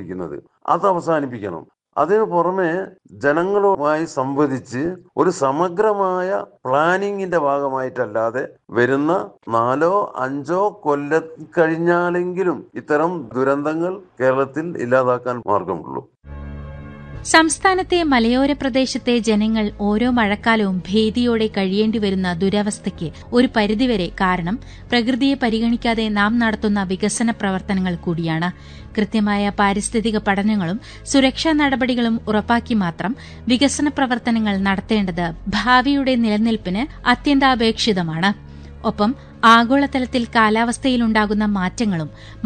ചെയ്തുകൊണ്ടിരിക്കുന്നത് അത് അവസാനിപ്പിക്കണം അതിനു പുറമെ ജനങ്ങളുമായി സംവദിച്ച് ഒരു സമഗ്രമായ പ്ലാനിങ്ങിന്റെ ഭാഗമായിട്ടല്ലാതെ വരുന്ന നാലോ അഞ്ചോ കൊല്ലം കഴിഞ്ഞാലെങ്കിലും ഇത്തരം ദുരന്തങ്ങൾ കേരളത്തിൽ ഇല്ലാതാക്കാൻ മാർഗമുള്ളൂ സംസ്ഥാനത്തെ മലയോര പ്രദേശത്തെ ജനങ്ങൾ ഓരോ മഴക്കാലവും ഭീതിയോടെ കഴിയേണ്ടി വരുന്ന ദുരവസ്ഥയ്ക്ക് ഒരു പരിധിവരെ കാരണം പ്രകൃതിയെ പരിഗണിക്കാതെ നാം നടത്തുന്ന വികസന പ്രവർത്തനങ്ങൾ കൂടിയാണ് കൃത്യമായ പാരിസ്ഥിതിക പഠനങ്ങളും സുരക്ഷാ നടപടികളും ഉറപ്പാക്കി മാത്രം വികസന പ്രവർത്തനങ്ങൾ നടത്തേണ്ടത് ഭാവിയുടെ നിലനിൽപ്പിന് അത്യന്താപേക്ഷിതമാണ് ഒപ്പം ആഗോളതലത്തിൽ കാലാവസ്ഥയിലുണ്ടാകുന്ന മാറ്റങ്ങളും